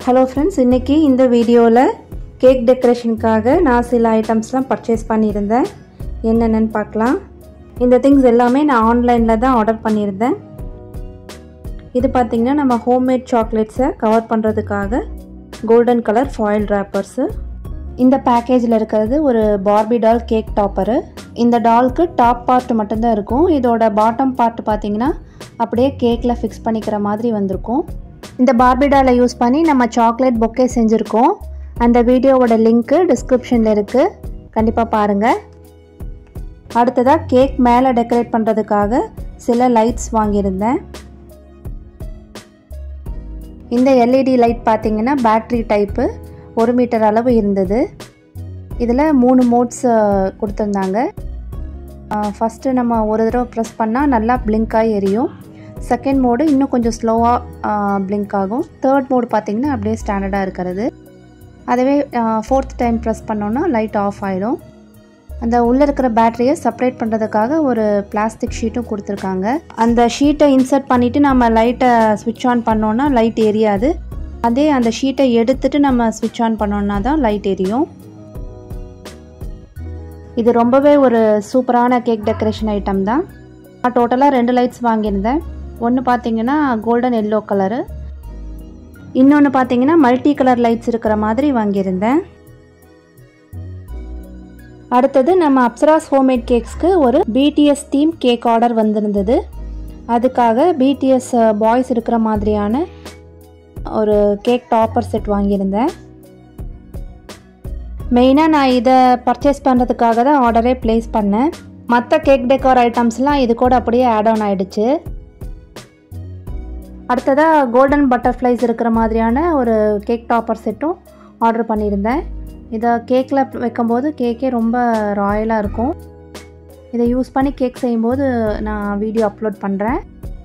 hello friends இன்றைக்கி இந்த வீடியோவில் கேக் டெக்கரேஷனுக்காக நான் சில ஐட்டம்ஸ்லாம் பர்ச்சேஸ் பண்ணியிருந்தேன் என்னென்னு பார்க்கலாம் இந்த திங்ஸ் எல்லாமே நான் ஆன்லைனில் தான் ஆர்டர் பண்ணியிருந்தேன் இது பார்த்திங்கன்னா நம்ம ஹோம்மேட் சாக்லேட்ஸை கவர் பண்ணுறதுக்காக கோல்டன் கலர் ஃபாயில் ரேப்பர்ஸு இந்த பேக்கேஜில் இருக்கிறது ஒரு பார்பி டால் கேக் டாப்பரு இந்த டால்க்கு டாப் பார்ட் மட்டும்தான் இருக்கும் இதோட பாட்டம் பார்ட் பார்த்தீங்கன்னா அப்படியே கேக்கில் ஃபிக்ஸ் பண்ணிக்கிற மாதிரி வந்திருக்கும் இந்த பார்பி டாலை யூஸ் பண்ணி நம்ம சாக்லேட் பொக்கே செஞ்சுருக்கோம் அந்த வீடியோவோட லிங்க்கு டிஸ்கிரிப்ஷனில் இருக்குது கண்டிப்பாக பாருங்கள் அடுத்ததாக கேக் மேலே டெக்கரேட் பண்ணுறதுக்காக சில லைட்ஸ் வாங்கியிருந்தேன் இந்த எல்இடி லைட் பார்த்தீங்கன்னா பேட்ரி டைப்பு ஒரு மீட்டர் அளவு இருந்தது இதில் மூணு மோட்ஸ் கொடுத்துருந்தாங்க ஃபஸ்ட்டு நம்ம ஒரு தடவை ப்ரெஸ் பண்ணால் நல்லா பிளிங்க் ஆகி எரியும் செகண்ட் மோடு இன்னும் கொஞ்சம் ஸ்லோவாக பிளிங்க் ஆகும் தேர்ட் மோடு பார்த்திங்கன்னா அப்படியே ஸ்டாண்டர்டாக இருக்கிறது அதுவே ஃபோர்த் டைம் ப்ரெஸ் பண்ணோன்னா லைட் ஆஃப் ஆகிடும் அந்த உள்ளே இருக்கிற பேட்டரியை செப்பரேட் பண்ணுறதுக்காக ஒரு பிளாஸ்டிக் ஷீட்டும் கொடுத்துருக்காங்க அந்த ஷீட்டை இன்சர்ட் பண்ணிவிட்டு நம்ம லைட்டை ஸ்விட்ச் ஆன் பண்ணோன்னா லைட் எரியாது அதே அந்த ஷீட்டை எடுத்துட்டு நம்ம ஸ்விட்ச் ஆன் பண்ணோன்னா தான் லைட் எரியும் இது ரொம்பவே ஒரு சூப்பரான கேக் டெக்கரேஷன் ஐட்டம் தான் நான் டோட்டலாக ரெண்டு லைட்ஸ் வாங்கியிருந்தேன் ஒன்று பார்த்தீங்கன்னா கோல்டன் எல்லோ கலரு இன்னொன்று பார்த்தீங்கன்னா மல்டி கலர் லைட்ஸ் இருக்கிற மாதிரி வாங்கியிருந்தேன் அடுத்தது நம்ம அப்சராஸ் ஹோம்மேட் கேக்ஸ்க்கு ஒரு பிடிஎஸ் தீம் கேக் ஆர்டர் வந்திருந்தது அதுக்காக பிடிஎஸ் பாய்ஸ் இருக்கிற மாதிரியான ஒரு கேக் டாப்பர் செட் வாங்கியிருந்தேன் மெயினாக நான் இதை பர்ச்சேஸ் பண்ணுறதுக்காக தான் ஆர்டரே ப்ளேஸ் பண்ணேன் மற்ற கேக் டெக்கோர் ஐட்டம்ஸ்லாம் இது கூட அப்படியே ஆட் ஆன் ஆகிடுச்சு அடுத்ததாக கோல்டன் பட்டர்ஃப்ளைஸ் இருக்கிற மாதிரியான ஒரு கேக் டாப்பர் செட்டும் ஆர்டர் பண்ணியிருந்தேன் இதை கேக்கில் வைக்கும்போது கேக்கே ரொம்ப ராயலாக இருக்கும் இதை யூஸ் பண்ணி கேக் செய்யும்போது நான் வீடியோ அப்லோட் பண்ணுறேன்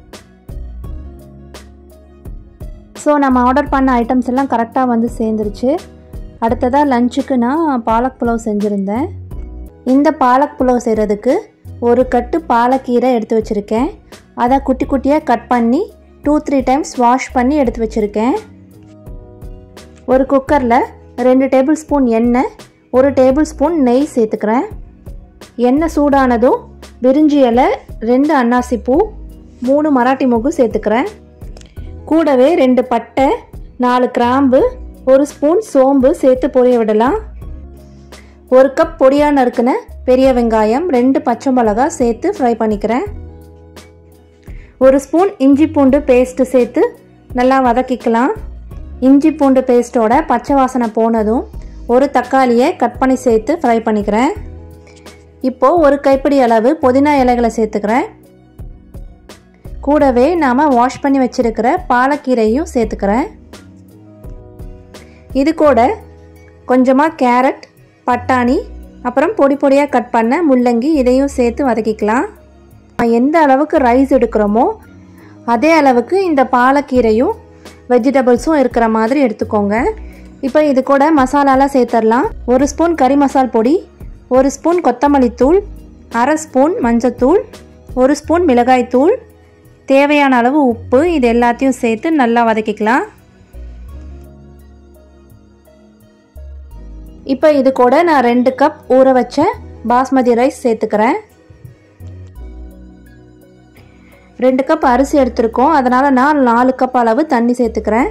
ஸோ நம்ம ஆர்டர் பண்ண ஐட்டம்ஸ் எல்லாம் கரெக்டாக வந்து சேர்ந்துருச்சு அடுத்ததாக லஞ்சுக்கு நான் பாலக் புலவ் செஞ்சுருந்தேன் இந்த பாலக் புலவ் செய்கிறதுக்கு ஒரு கட்டு பாலக்கீரை எடுத்து வச்சுருக்கேன் அதை குட்டி குட்டியாக கட் பண்ணி டூ த்ரீ டைம்ஸ் வாஷ் பண்ணி எடுத்து வச்சுருக்கேன் ஒரு குக்கரில் ரெண்டு டேபிள் ஸ்பூன் எண்ணெய் ஒரு டேபிள் ஸ்பூன் நெய் சேர்த்துக்கிறேன் எண்ணெய் சூடானதும் விரிஞ்சி இலை ரெண்டு அன்னாசி பூ மூணு மராட்டி மொகு சேர்த்துக்கிறேன் கூடவே ரெண்டு பட்டை நாலு கிராம்பு ஒரு ஸ்பூன் சோம்பு சேர்த்து பொரிய விடலாம் ஒரு கப் பொடியாக நறுக்கின பெரிய வெங்காயம் ரெண்டு பச்சை மிளகா சேர்த்து ஃப்ரை பண்ணிக்கிறேன் ஒரு ஸ்பூன் இஞ்சி பூண்டு பேஸ்ட்டு சேர்த்து நல்லா வதக்கிக்கலாம் இஞ்சி பூண்டு பேஸ்ட்டோட பச்சை வாசனை போனதும் ஒரு தக்காளியை கட் பண்ணி சேர்த்து ஃப்ரை பண்ணிக்கிறேன் இப்போது ஒரு கைப்பிடி அளவு புதினா இலைகளை சேர்த்துக்கிறேன் கூடவே நாம் வாஷ் பண்ணி வச்சுருக்கிற பாலக்கீரையும் சேர்த்துக்கிறேன் இது கூட கொஞ்சமாக கேரட் பட்டாணி அப்புறம் பொடி பொடியாக கட் பண்ண முள்ளங்கி இதையும் சேர்த்து வதக்கிக்கலாம் எந்த அளவுக்கு ரைஸ் எடுக்கிறோமோ அதே அளவுக்கு இந்த பாலக்கீரையும் வெஜிடபிள்ஸும் இருக்கிற மாதிரி எடுத்துக்கோங்க இப்போ இது கூட மசாலாலாம் சேர்த்துடலாம் ஒரு ஸ்பூன் கறி மசால் பொடி ஒரு ஸ்பூன் கொத்தமல்லி தூள் அரை ஸ்பூன் மஞ்சத்தூள் ஒரு ஸ்பூன் மிளகாய்த்தூள் தேவையான அளவு உப்பு இது எல்லாத்தையும் சேர்த்து நல்லா வதக்கிக்கலாம் இப்போ இது கூட நான் ரெண்டு கப் ஊற வச்ச பாஸ்மதி ரைஸ் சேர்த்துக்கிறேன் ரெண்டு கப் அரிசி எடுத்திருக்கோம் அதனால் நான் நாலு கப் அளவு தண்ணி சேர்த்துக்கிறேன்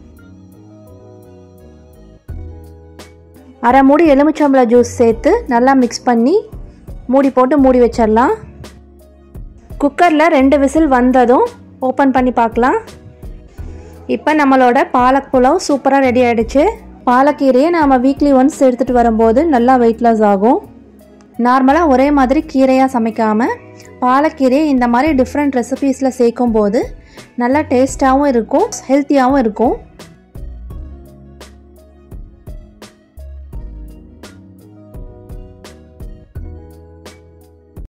அரை மூடி எலுமிச்சம்பழ ஜூஸ் சேர்த்து நல்லா மிக்ஸ் பண்ணி மூடி போட்டு மூடி வச்சிடலாம் குக்கரில் ரெண்டு விசில் வந்ததும் ஓப்பன் பண்ணி பார்க்கலாம் இப்போ நம்மளோட பாலக் புலாவ் சூப்பராக ரெடி ஆகிடுச்சு பாலக்கீரையை நாம் வீக்லி ஒன்ஸ் எடுத்துகிட்டு வரும்போது நல்லா வெயிட் லாஸ் ஆகும் நார்மலாக ஒரே மாதிரி கீரையாக சமைக்காமல் பாலக்கீரையை இந்த மாதிரி டிஃப்ரெண்ட் ரெசிபீஸில் சேர்க்கும் போது நல்லா டேஸ்ட்டாகவும் இருக்கும் ஹெல்த்தியாகவும் இருக்கும்